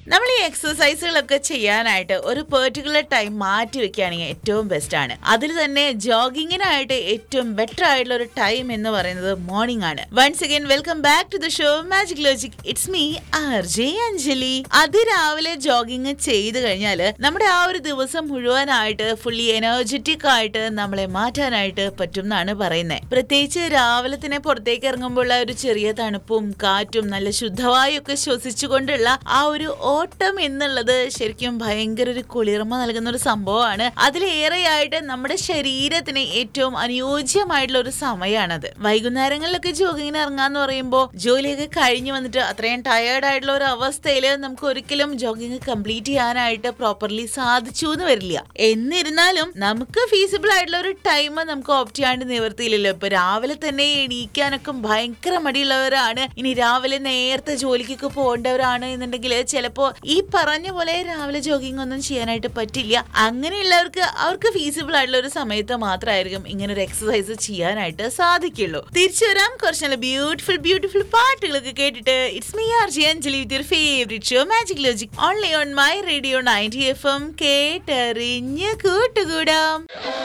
നമ്മൾ ഈ എക്സസൈസുകളൊക്കെ ചെയ്യാനായിട്ട് ഒരു പെർട്ടിക്കുലർ ടൈം മാറ്റി വെക്കുകയാണെങ്കിൽ ഏറ്റവും ബെസ്റ്റ് ആണ് അതിൽ തന്നെ ജോഗിങ്ങിനായിട്ട് ഏറ്റവും ബെറ്റർ ആയിട്ടുള്ള ഒരു ടൈം എന്ന് പറയുന്നത് മോർണിംഗ് ആണ് once again welcome back to the show magic logic it's me R J Anjali അതിരാവിലെ ജോഗിങ് ചെയ്തു കഴിഞ്ഞാൽ നമ്മുടെ ആ ഒരു ദിവസം മുഴുവനായിട്ട് ഫുള്ളി എനർജറ്റിക് ആയിട്ട് നമ്മളെ മാറ്റാനായിട്ട് പറ്റും എന്നാണ് പറയുന്നത് പ്രത്യേകിച്ച് രാവിലെ തന്നെ പുറത്തേക്ക് ഇറങ്ങുമ്പോൾ ഒരു ചെറിയ തണുപ്പും കാറ്റും നല്ല ശുദ്ധവായൊക്കെ ശ്വസിച്ചുകൊണ്ടുള്ള ആ ഒരു ഓട്ടം എന്നുള്ളത് ശരിക്കും ഭയങ്കര ഒരു കുളിർമ നൽകുന്ന ഒരു സംഭവമാണ് അതിലേറെയായിട്ട് നമ്മുടെ ശരീരത്തിന് ഏറ്റവും അനുയോജ്യമായിട്ടുള്ള ഒരു സമയമാണത് വൈകുന്നേരങ്ങളിലൊക്കെ ജോഗിങ്ങിന് ഇറങ്ങാന്ന് പറയുമ്പോൾ ജോലിയൊക്കെ കഴിഞ്ഞു വന്നിട്ട് അത്രയും ടയേർഡ് ആയിട്ടുള്ള ഒരു അവസ്ഥയിൽ നമുക്ക് ഒരിക്കലും ജോഗിങ് കംപ്ലീറ്റ് ചെയ്യാനായിട്ട് പ്രോപ്പർലി സാധിച്ചു എന്ന് വരില്ല എന്നിരുന്നാലും നമുക്ക് ഫീസിബിൾ ആയിട്ടുള്ള ഒരു ടൈം നമുക്ക് ഓപ്റ്റ് ചെയ്യാണ്ട് നിവർത്തിയില്ലല്ലോ ഇപ്പൊ രാവിലെ തന്നെ എണീക്കാനൊക്കെ ഭയങ്കര മടിയുള്ളവരാണ് ഇനി രാവിലെ നേരത്തെ ജോലിക്കൊക്കെ പോകേണ്ടവരാണ് എന്നുണ്ടെങ്കിൽ ചിലപ്പോ ഈ പറഞ്ഞ പോലെ രാവിലെ ജോഗിങ് ഒന്നും ചെയ്യാനായിട്ട് പറ്റില്ല അങ്ങനെയുള്ളവർക്ക് അവർക്ക് ഫീസിബിൾ ആയിട്ടുള്ള ഒരു സമയത്ത് മാത്രമായിരിക്കും ഇങ്ങനെ ഒരു എക്സസൈസ് ചെയ്യാനായിട്ട് സാധിക്കുള്ളൂ തിരിച്ചു വരാം കുറച്ച് നല്ല ബ്യൂട്ടിഫുൾ ബ്യൂട്ടിഫുൾ പാട്ടുകളൊക്കെ കേട്ടിട്ട് it's me R J Anjali with your favourite show magic logic only on my radio ninety F M കേട്ടറിഞ്ഞ് കൂട്ടുകൂടാം